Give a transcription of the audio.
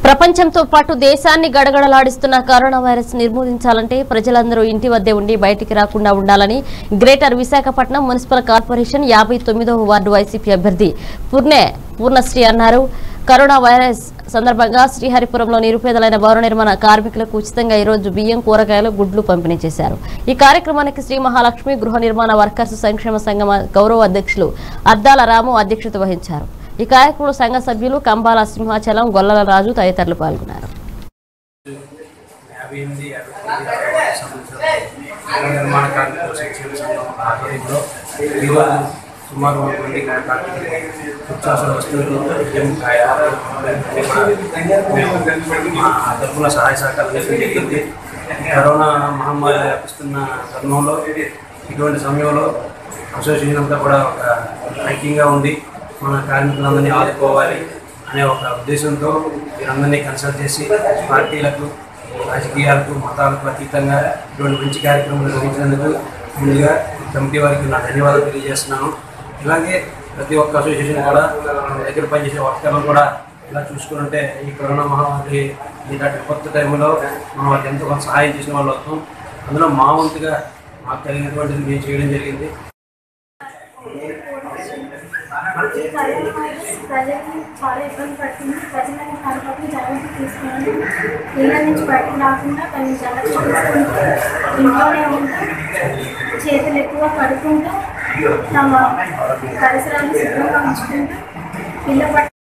ప్రపంచంతో పాటు దేశాన్ని గడగడలాడిస్తున్న కరోనా వైరస్ నిర్మూలించాలంటే ప్రజలందరూ ఇంటి వద్దే ఉండి బయటికి రాకుండా ఉండాలని గ్రేటర్ విశాఖపట్నం మున్సిపల్ కార్పొరేషన్ యాభై తొమ్మిదవ వార్డు వైసీపీ అభ్యర్థి పూర్ణే పూర్ణశ్రీ అన్నారు కరోనా వైరస్ సందర్భంగా శ్రీహరిపురంలో నిరుపేదలైన భవన నిర్మాణ కార్మికులకు ఉచితంగా ఈరోజు బియ్యం కూరగాయలు గుడ్లు పంపిణీ చేశారు ఈ కార్యక్రమానికి శ్రీ మహాలక్ష్మి గృహ నిర్మాణ వర్కర్స్ సంక్షేమ సంఘం గౌరవ అధ్యక్షులు అద్దాల రాము అధ్యక్షత వహించారు ఈ కార్యక్రమంలో సంఘ సభ్యులు కంబాల సింహాచలం గొల్లల రాజు తదితరులు పాల్గొన్నారు యాభై ఎనిమిది యాభై తొమ్మిది యాభై ఒకటి సంవత్సరాలు గృహ నిర్మాణ కార్మికుల సంక్షేమ సంఘం ఆధ్వర్యంలో ఈరోజు సుమారు ఒక మంది కార్మికులు నిత్యావసర వస్తువులు బియ్యం కాయలు మేము మా తరఫున సహాయ సహకారం చేయడం జరిగింది కరోనా మహమ్మారి వ్యాపిస్తున్న తరుణంలో ఇటువంటి సమయంలో అసోసియేషన్ అంతా కూడా ఒక ఐక్యంగా ఉండి మన కార్మికులందరినీ ఆదుకోవాలి అనే ఒక ఉద్దేశంతో వీరందరినీ కన్సల్ట్ చేసి పార్టీలకు రాజకీయాలకు మతాలకు అతీతంగా ఇటువంటి మంచి కార్యక్రమాలు నిర్వహించినందుకు ముందుగా కమిటీ వారికి నా ధన్యవాదాలు తెలియజేస్తున్నాను ఇలాగే ప్రతి ఒక్క అసోసియేషన్ కూడా మన దగ్గర పనిచేసే వర్కర్లు కూడా ఇలా చూసుకుంటే ఈ కరోనా మహమ్మారి ఇలాంటి కొత్త టైంలో మనం వాళ్ళకి ఎంతో కొంత సహాయం చేసిన వాళ్ళు అవుతాం అందులో మా వంతుగా మాకు కలిగినటువంటిది మేము చేయడం జరిగింది ఈ కరోనా వైరస్ ప్రజల్ని చాలా ఇబ్బంది పడుతుంది ప్రజలని తన పట్ల జాగ్రత్త తీసుకుని ఇళ్ళ నుంచి బయటకు రాకుండా తను జాగ్రత్త తీసుకుంటూ ఇంట్లోనే ఉంటూ చేతులు ఎక్కువ కడుక్కుంటూ తమ పరిసరాలు శుభ్రంగా ఉంచుకుంటూ ఇళ్ళ పట్ల